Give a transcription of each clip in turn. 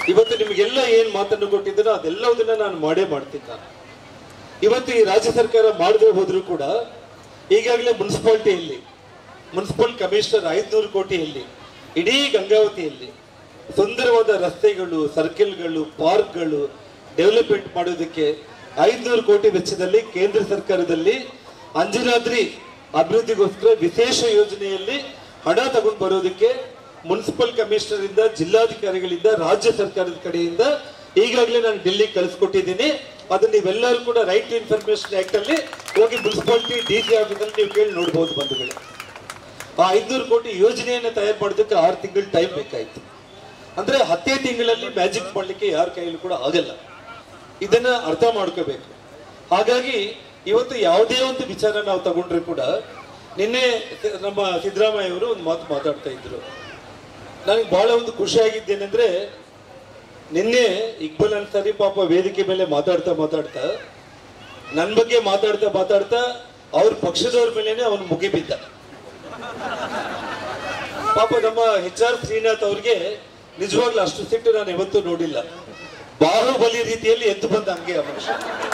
ಇವತ್ತು ನಿಮಗೆಲ್ಲ ಏನ್ ಮಾತನ್ನು ಕೊಟ್ಟಿದ್ದೀನೋ ಅದೆಲ್ಲವುದನ್ನ ನಾನು ಮಾಡೇ ಮಾಡ್ತೀನಿ ನಾನು ಇವತ್ತು ಈ ರಾಜ್ಯ ಸರ್ಕಾರ ಮಾಡದೆ ಹೋದ್ರು ಕೂಡ ಈಗಾಗಲೇ ಮುನ್ಸಿಪಾಲಿಟಿಯಲ್ಲಿ ಮುನ್ಸಿಪಲ್ ಕಮಿಷನರ್ ಐದ್ನೂರು ಕೋಟಿಯಲ್ಲಿ ಇಡೀ ಗಂಗಾವತಿಯಲ್ಲಿ ಸುಂದರವಾದ ರಸ್ತೆಗಳು ಸರ್ಕಲ್ಗಳು ಪಾರ್ಕ್ಗಳು ಡೆವಲಪ್ಮೆಂಟ್ ಮಾಡೋದಕ್ಕೆ ಐದ್ನೂರು ಕೋಟಿ ವೆಚ್ಚದಲ್ಲಿ ಕೇಂದ್ರ ಸರ್ಕಾರದಲ್ಲಿ ಅಂಜನಾದ್ರಿ ಅಭಿವೃದ್ಧಿಗೋಸ್ಕರ ವಿಶೇಷ ಯೋಜನೆಯಲ್ಲಿ ಹಣ ತಗೊಂಡು ಬರೋದಕ್ಕೆ ಮುನ್ಸಿಪಲ್ ಕಮಿಷನರ್ ಇಂದ ಜಿಲ್ಲಾಧಿಕಾರಿಗಳಿಂದ ರಾಜ್ಯ ಸರ್ಕಾರದ ಕಡೆಯಿಂದ ಈಗಾಗಲೇ ನಾನು ಡೆಲ್ಲಿ ಕಳಿಸ್ಕೊಟ್ಟಿದ್ದೀನಿ ಅದನ್ನ ನೀವೆಲ್ಲರೂ ಕೂಡ ರೈಟ್ ಟು ಇನ್ಫಾರ್ಮೇಶನ್ ಆಕ್ಟ್ ಅಲ್ಲಿ ಹೋಗಿ ಮುನ್ಸಿಪಾಲಿಟಿ ಡಿ ಸಿ ಆಫೀಸಲ್ಲಿ ನೀವು ಕೇಳಿ ನೋಡಬಹುದು ಬಂಧುಗಳೇ ಆ ಐದ್ನೂರು ಕೋಟಿ ಯೋಜನೆಯನ್ನು ತಯಾರು ಮಾಡೋದಕ್ಕೆ ಆರು ತಿಂಗಳು ಟೈಮ್ ಬೇಕಾಯ್ತು ಅಂದ್ರೆ ಹತ್ತೇ ತಿಂಗಳಲ್ಲಿ ಮ್ಯಾಜಿಕ್ ಮಾಡ್ಲಿಕ್ಕೆ ಯಾರ ಕೈಯಲ್ಲೂ ಕೂಡ ಆಗಲ್ಲ ಇದನ್ನ ಅರ್ಥ ಮಾಡ್ಕೋಬೇಕು ಹಾಗಾಗಿ ಇವತ್ತು ಯಾವುದೇ ಒಂದು ವಿಚಾರ ನಾವು ತಗೊಂಡ್ರೆ ಕೂಡ ನಿನ್ನೆ ಸ- ನಮ್ಮ ಸಿದ್ದರಾಮಯ್ಯ ಅವರು ಒಂದು ಮಾತು ಮಾತಾಡ್ತಾ ಇದ್ರು ನನಗೆ ಬಹಳ ಒಂದು ಖುಷಿಯಾಗಿದ್ದೇನೆಂದ್ರೆ ನಿನ್ನೆ ಇಕ್ಬಲ್ ಅನ್ಸಾರಿ ಪಾಪ ವೇದಿಕೆ ಮೇಲೆ ಮಾತಾಡ್ತಾ ಮಾತಾಡ್ತಾ ನನ್ನ ಬಗ್ಗೆ ಮಾತಾಡ್ತಾ ಮಾತಾಡ್ತಾ ಅವ್ರ ಪಕ್ಷದವ್ರ ಮೇಲೇನೆ ಅವನು ಮುಗಿಬಿದ್ದ ಪಾಪ ನಮ್ಮ ಎಚ್ ಆರ್ ಶ್ರೀನಾಥ್ ಅವ್ರಿಗೆ ನಿಜವಾಗ್ಲೂ ಅಷ್ಟು ಸಿಟ್ಟು ನಾನು ಯಾವತ್ತೂ ನೋಡಿಲ್ಲ ಬಾಹುಬಲಿ ರೀತಿಯಲ್ಲಿ ಎದ್ದು ಬಂದ ಹಂಗೆ ಆ ಮನುಷ್ಯ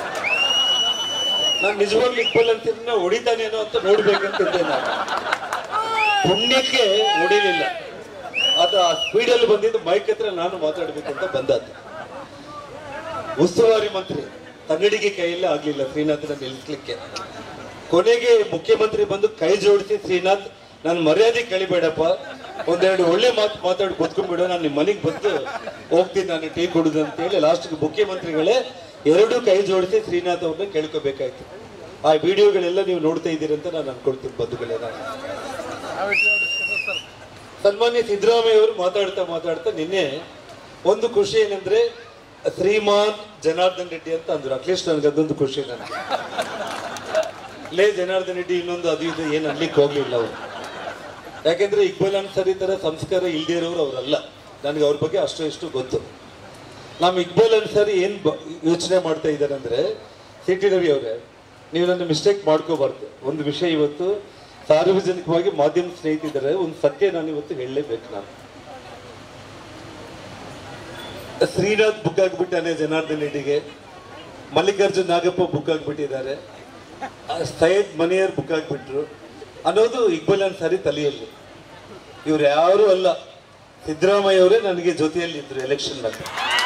ನಾನು ನಿಜವಾಗ್ಲೂ ಇಕ್ಬಲ್ ಅಂತಿನ ಹೊಡಿತಾನೇನೋ ಅಂತ ನೋಡ್ಬೇಕಂತಿದ್ದೆ ನಾನು ಪುಣ್ಯಕ್ಕೆ ಹೊಡಿಲಿಲ್ಲ ಅದು ಆ ಸ್ಪೀಡಲ್ಲಿ ಬಂದಿದ್ದು ಮೈಕ್ ಹತ್ರ ನಾನು ಮಾತಾಡ್ಬೇಕಂತ ಬಂದದ್ದು ಉಸ್ತುವಾರಿ ಮಂತ್ರಿ ತಂಗಡಿಗೆ ಕೈಯಲ್ಲೇ ಆಗ್ಲಿಲ್ಲ ಶ್ರೀನಾಥ್ನ ನಿಲ್ಲಿಸ್ಲಿಕ್ಕೆ ಕೊನೆಗೆ ಮುಖ್ಯಮಂತ್ರಿ ಬಂದು ಕೈ ಜೋಡಿಸಿ ಶ್ರೀನಾಥ್ ನಾನು ಮರ್ಯಾದೆ ಕಳಿಬೇಡಪ್ಪ ಒಂದೆರಡು ಒಳ್ಳೆ ಮಾತು ಮಾತಾಡಿ ಕೂತ್ಕೊಂಡ್ಬಿಡು ನಾನು ನಿಮ್ಮ ಮನೆಗೆ ಬಂದು ಹೋಗ್ತೀನಿ ನಾನು ಟೀ ಕುಡುದು ಅಂತ ಹೇಳಿ ಲಾಸ್ಟ್ಗೆ ಮುಖ್ಯಮಂತ್ರಿಗಳೇ ಎರಡೂ ಕೈ ಜೋಡಿಸಿ ಶ್ರೀನಾಥ್ ಅವ್ರನ್ನ ಕೇಳ್ಕೋಬೇಕಾಯ್ತು ಆ ವಿಡಿಯೋಗಳೆಲ್ಲ ನೀವು ನೋಡ್ತಾ ಇದ್ದೀರಿ ಅಂತ ನಾನು ಅನ್ಕೊಳ್ತೀನಿ ಬಂಧುಗಳೇ ನಾನು ಸನ್ಮಾನ್ಯ ಸಿದ್ದರಾಮಯ್ಯ ಅವರು ಮಾತಾಡ್ತಾ ಮಾತಾಡ್ತಾ ನಿನ್ನೆ ಒಂದು ಖುಷಿ ಏನಂದ್ರೆ ಶ್ರೀಮಾನ್ ಜನಾರ್ದನ್ ರೆಡ್ಡಿ ಅಂತ ಅಂದ್ರು ಅಟ್ಲೀಸ್ಟ್ ನನಗೆ ಅದೊಂದು ಖುಷಿ ನನಗೆ ಲೇ ಜನಾರ್ದನ್ ರೆಡ್ಡಿ ಇನ್ನೊಂದು ಅದು ಇದು ಏನು ಅನ್ಲಿಕ್ಕೆ ಹೋಗ್ಲಿಲ್ಲ ಅವರು ಯಾಕೆಂದ್ರೆ ಇಕ್ಬಲ್ ಅನ್ಸರಿ ತರ ಸಂಸ್ಕಾರ ಇಲ್ದೇ ಇರೋರು ಅವರಲ್ಲ ನನಗೆ ಅವ್ರ ಬಗ್ಗೆ ಅಷ್ಟು ಇಷ್ಟು ಗೊತ್ತು ನಮ್ಮ ಇಕ್ಬಲ್ ಅನ್ಸರಿ ಏನ್ ಬ- ಯೋಚನೆ ಮಾಡ್ತಾ ಇದ್ದಾರೆ ಅಂದ್ರೆ ಸಿ ಟಿ ರವಿ ಅವರೇ ನೀವು ನನ್ನ ಮಿಸ್ಟೇಕ್ ಮಾಡ್ಕೋಬಾರ್ದು ಒಂದು ವಿಷಯ ಇವತ್ತು ಸಾರ್ವಜನಿಕವಾಗಿ ಮಾಧ್ಯಮ ಸ್ನೇಹಿತಿದ್ದಾರೆ ಒಂದು ಸತ್ಯ ನಾನು ಇವತ್ತು ಹೇಳಲೇಬೇಕು ನಾನು ಶ್ರೀನಾಥ್ ಬುಕ್ ಆಗ್ಬಿಟ್ಟಾನೆ ಜನಾರ್ದನ್ ರೆಡ್ಡಿಗೆ ಮಲ್ಲಿಕಾರ್ಜುನ್ ನಾಗಪ್ಪ ಬುಕ್ ಆಗ್ಬಿಟ್ಟಿದ್ದಾರೆ ಆ ಸೈಯದ್ ಮನಿಯರ್ ಬುಕ್ ಆಗ್ಬಿಟ್ರು ಅನ್ನೋದು ಇಕ್ಬಲ್ ಅನ್ಸಾರಿ ತಲೆಯಲ್ಲಿ ಇವ್ರು ಯಾರು ಅಲ್ಲ ಸಿದ್ದರಾಮಯ್ಯ ಅವರೇ ನನಗೆ ಜೊತೆಯಲ್ಲಿ ಇದ್ರು ಎಲೆಕ್ಷನ್ ನಲ್ಲಿ